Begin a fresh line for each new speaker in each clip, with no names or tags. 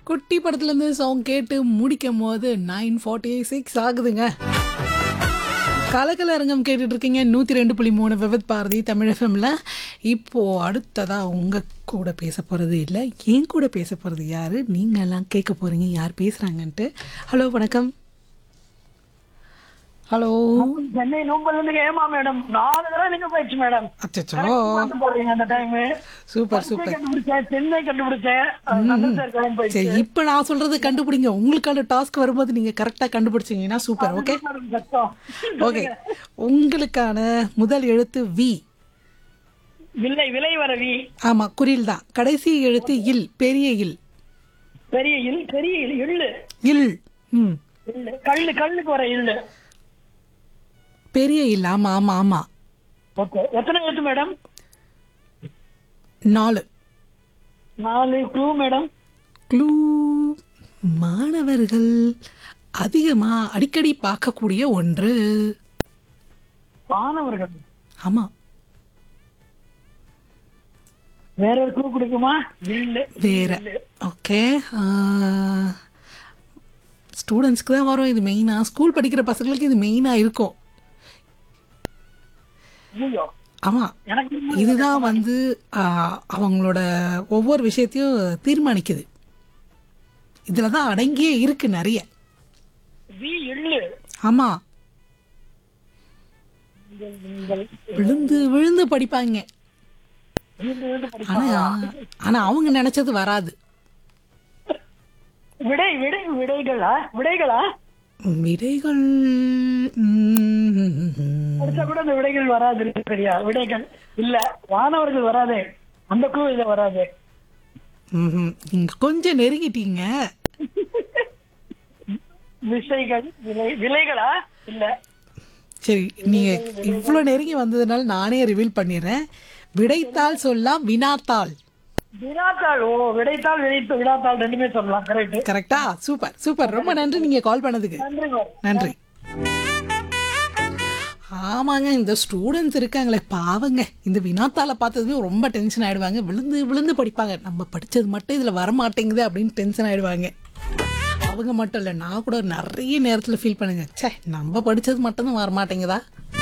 குட்டி படத்துலேருந்து சாங் கேட்டு முடிக்கும் போது நைன் ஃபார்ட்டி சிக்ஸ் ஆகுதுங்க கலக்கலரங்கம் கேட்டுட்டு இருக்கீங்க நூற்றி ரெண்டு புள்ளி மூணு விவத் பாரதி தமிழ் எஃப்எம்ல இப்போது அடுத்ததாக உங்கள் கூட பேச போகிறது இல்லை என் கூட பேச போகிறது யார் நீங்கள்லாம் கேட்க போகிறீங்க யார் பேசுகிறாங்கன்ட்டு ஹலோ வணக்கம் ஹலோ
சென்னை நூம்பல்ல இருந்து ஏமா மேடம் நாலு தடவை நீங்க போயிடுச்சு மேடம்
அச்சச்சோ
பார்த்து போடுறீங்க அந்த டைம்
சூப்பர் சூப்பர்
கண்டுபிடிச்சேன் சென்னை கண்டுபிடிச்சேன் அது சந்தோஷம் இருக்கலாம் போயிடுச்சு
சரி இப்போ நான் சொல்றது கண்டுபிடிங்க உங்களுக்கான டாஸ்க் வரும்போது நீங்க கரெக்டாக கண்டுபிடிச்சீங்கன்னா சூப்பர் ஓகே
மேடம் கஷ்டம்
ஓகே உங்களுக்கான முதல் எழுத்து வி
விலை விலை வரவி
ஆமா குறில் தான் கடைசி எழுத்து இல் பெரிய இல்
பெரிய இல் பெரிய இல் எள்ளு
இல் ம்
எள்ளு கல்லு கல்லுக்கு வர எள்ளு
பெரிய இல் ஆமா ஆமா ஆமா
ஓகே எத்தனை எழுத்து மேடம்
நாலு
நாலு க்ளூ மேடம்
க்ளூ மாணவர்கள் அதிகமா அடிக்கடி பார்க்கக்கூடிய ஒன்று
மாணவர்கள்
ஆமா
வேற ஒரு க்ளூ கொடுக்குமா இல்லு
வேற ஓகே ஸ்டூடெண்ட்ஸ்க்கு தான் வரும் இது மெயினாக ஸ்கூல் படிக்கிற பசங்களுக்கு இது மெயினாக இருக்கும்
ஐயோ
ஆமாம்
எனக்கு
இதுதான் வந்து ஆ, அவங்களோட ஒவ்வொரு விஷயத்தையும் தீர்மானிக்குது இதில் தான் அடங்கியே இருக்கு நிறைய
வி எள்ளு
ஆமாம்
நீங்கள்
விழுந்து விழுந்து படிப்பாங்க
விழுந்து விழுந்து படி-
ஆனால் ஆனால் அவங்க நினச்சது வராது
விடை விடை விடைகளா விடைகளா
விடைகள் ம்,
படிச்சா கூட அந்த விடைகள் வராது இருக்கு சரியா விடைகள் இல்ல மாணவர்கள் வராதே அந்த குழு இத வராது
ம்ஹும். நீங்க கொஞ்சம் நெருங்கிட்டீங்க
விசைகள் விலை விலைகளா இல்ல
சரி நீங்க இவ்வளோ நெருங்கி வந்ததுனால நானே ரிவீல் பண்ணிடுறேன் விடைத்தாள் சொல்லலாம் வினாத்தாள்
வினாத்தாள் ஓ விடைத்தாள் விடைத்து வினாத்தாள் ரெண்டுமே சொல்லலாம் கரெக்ட்
கரெக்டா சூப்பர் சூப்பர் ரொம்ப நன்றி நீங்க கால் பண்ணதுக்கு
நன்றி மேம்.
நன்றி ஆமாங்க இந்த ஸ்டூடெண்ட்ஸ் இருக்காங்களே பாவங்க இந்த வினாத்தாளை பார்த்ததுமே ரொம்ப டென்ஷன் ஆயிடுவாங்க விழுந்து விழுந்து படிப்பாங்க நம்ம படிச்சது மட்டும் இதுல வர மாட்டேங்குது அப்படின்னு டென்ஷன் ஆயிடுவாங்க அவங்க மட்டும் இல்லை நான் கூட நிறைய நேரத்தில் ஃபீல் பண்ணுங்க ச்சே நம்ம படிச்சது மட்டும்தான் வர மாட்டேங்குதா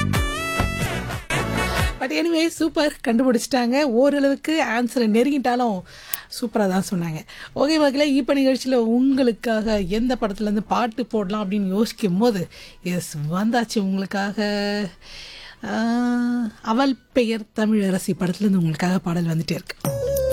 பட் எனிவே சூப்பர் கண்டுபிடிச்சிட்டாங்க ஓரளவுக்கு ஆன்சரை நெருங்கிட்டாலும் சூப்பராக தான் சொன்னாங்க ஓகே வகையில் இப்போ நிகழ்ச்சியில் உங்களுக்காக எந்த படத்துலேருந்து பாட்டு போடலாம் அப்படின்னு யோசிக்கும் போது எஸ் வந்தாச்சு உங்களுக்காக ஆஹ், அவள் பெயர் தமிழரசி படத்துலேருந்து உங்களுக்காக பாடல் வந்துட்டே இருக்கு